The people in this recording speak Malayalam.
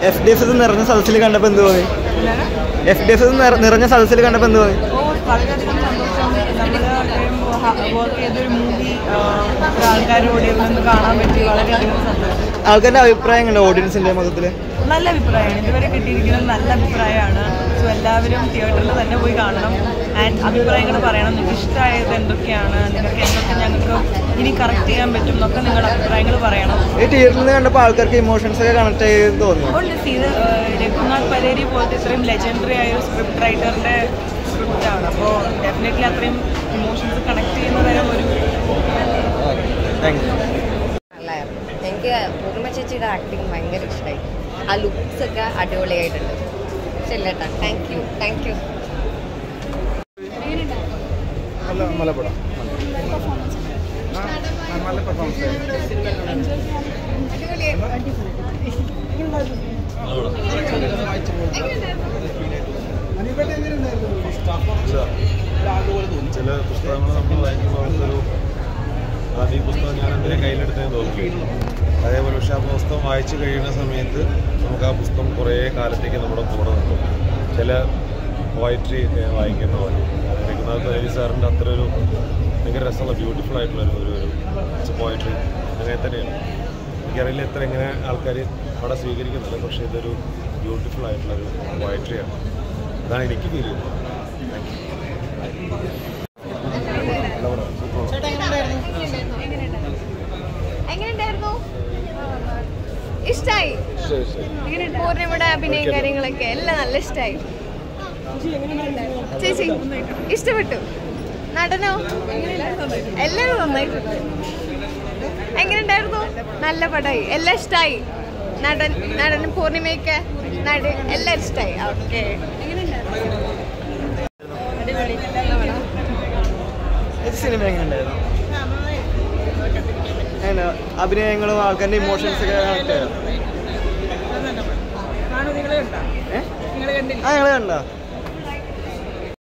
എഫ് ഡി എഫ് നിറഞ്ഞ സദസ്സിൽ കണ്ടപ്പോൾ എന്ത് തോന്നി എന്താണ് എഫ് ഡി എഫ് നിറഞ്ഞ സദസ്സിൽ കണ്ടപ്പോൾ എന്ത് തോന്നി ഓ വളരെയധികം സന്തോഷം നമ്മൾ വർക്ക് ചെയ്തൊരു മൂവി ആൾക്കാരോട് ഒന്ന് കാണാൻ പറ്റി വളരെയധികം സന്തോഷം ആൾക്കാരുടെ അഭിപ്രായം കണ്ടോ ഓഡിയൻസിന്റെ മൊത്തത്തിൽ നല്ല അഭിപ്രായമാണ് ഇതുവരെ കിട്ടിയിരിക്കുന്നത് നല്ല അഭിപ്രായമാണ് സോ എല്ലാവരും തിയേറ്ററിൽ തന്നെ പോയി കാണണം ആൻഡ് അഭിപ്രായങ്ങൾ പറയണം നിങ്ങൾക്ക് ഇഷ്ടമായത് എന്തൊക്കെയാണ് നിങ്ങൾക്ക് എന്തൊക്കെ ഞങ്ങൾക്ക് ഇനി കറക്റ്റ് ചെയ്യാൻ പറ്റും എന്നൊക്കെ നിങ്ങളുടെ അഭിപ്രായങ്ങൾ പറയണം ഈ തിയേറ്ററിൽ നിന്ന് കണ്ടപ്പോൾ ആൾക്കാർക്ക് ഇമോഷൻസ് ഒക്കെ കണക്ട് ചെയ്ത് തോന്നി അപ്പോൾ ഇത് രഘുനാഥ് പലേരി പോലത്തെ ഇത്രയും ലെജൻഡറി ആയ ഒരു സ്ക്രിപ്റ്റ് റൈറ്ററിൻ്റെ സ്ക്രിപ്റ്റാണ് അപ്പോൾ ഡെഫിനറ്റ്ലി അത്രയും ഇമോഷൻസ് കണക്ട് ചെയ്യുന്ന തരം ഒരു താങ്ക് യു നല്ലായിരുന്നു എനിക്ക് പൂർണ്ണ ചേച്ചിയുടെ ആക്ടിങ് ഭയങ്കര ഇഷ്ടമായി ആ ലുക്സ് ഒക്കെ അടിപൊളിയായിട്ടുണ്ട് ചെല്ലട്ടാ താങ്ക് യു താങ്ക് യു നല്ല നല്ല പടം നല്ല പെർഫോമൻസ് ചില പുസ്തകങ്ങൾ നമ്മൾ വായിക്കുമ്പോൾ നമുക്കൊരു ആദ്യ ഈ പുസ്തകം ഞാൻ എന്തിനെ കയ്യിലെടുത്തതെന്ന് തോന്നി അതേപോലെ പക്ഷേ ആ പുസ്തകം വായിച്ചു കഴിയുന്ന സമയത്ത് നമുക്ക് ആ പുസ്തകം കുറേ കാലത്തേക്ക് നമ്മുടെ കൂടെ നിൽക്കും ചില പോയട്രി വായിക്കുന്ന പോലെ രഘുനാഥ് പലേരി സാറിൻ്റെ അത്ര ഒരു ഭയങ്കര രസമുള്ള ബ്യൂട്ടിഫുൾ ആയിട്ടുള്ള ഒരു ഒരു ഒരു പോയട്രി അങ്ങനെ തന്നെയാണ് എനിക്കറിയില്ല എത്ര എങ്ങനെ ആൾക്കാർ അവിടെ സ്വീകരിക്കുന്നില്ല പക്ഷേ ഇതൊരു ബ്യൂട്ടിഫുൾ ആയിട്ടുള്ള ഒരു പോയട്രിയാണ് അതാണ് എനിക്ക് ഫീൽ ചെയ്യുന്നത് താങ്ക് യു എങ്ങനെയുണ്ടായിരുന്നു ഇഷ്ടായി പൂർണിമയുടെ അഭിനയം കാര്യങ്ങളൊക്കെ എല്ലാം നല്ല ഇഷ്ടായി ചേച്ചി ഇഷ്ടപ്പെട്ടു നടനോ എല്ലാരും നന്നായിട്ടുണ്ട് എങ്ങനെയുണ്ടായിരുന്നു നല്ല പടമായി എല്ലാം ഇഷ്ടായി നടൻ നടൻ പൂർണിമയൊക്കെ നട എല്ലാം ഇഷ്ടായി ഓക്കെ സിനിമ എങ്ങനെയുണ്ടായിരുന്നു അങ്ങനെ അഭിനയങ്ങളും ആൾക്കാരുടെ ഇമോഷൻസ് ഒക്കെ കണക്ട് ചെയ്യോ ഏ? ആ ഞങ്ങൾ കണ്ടോ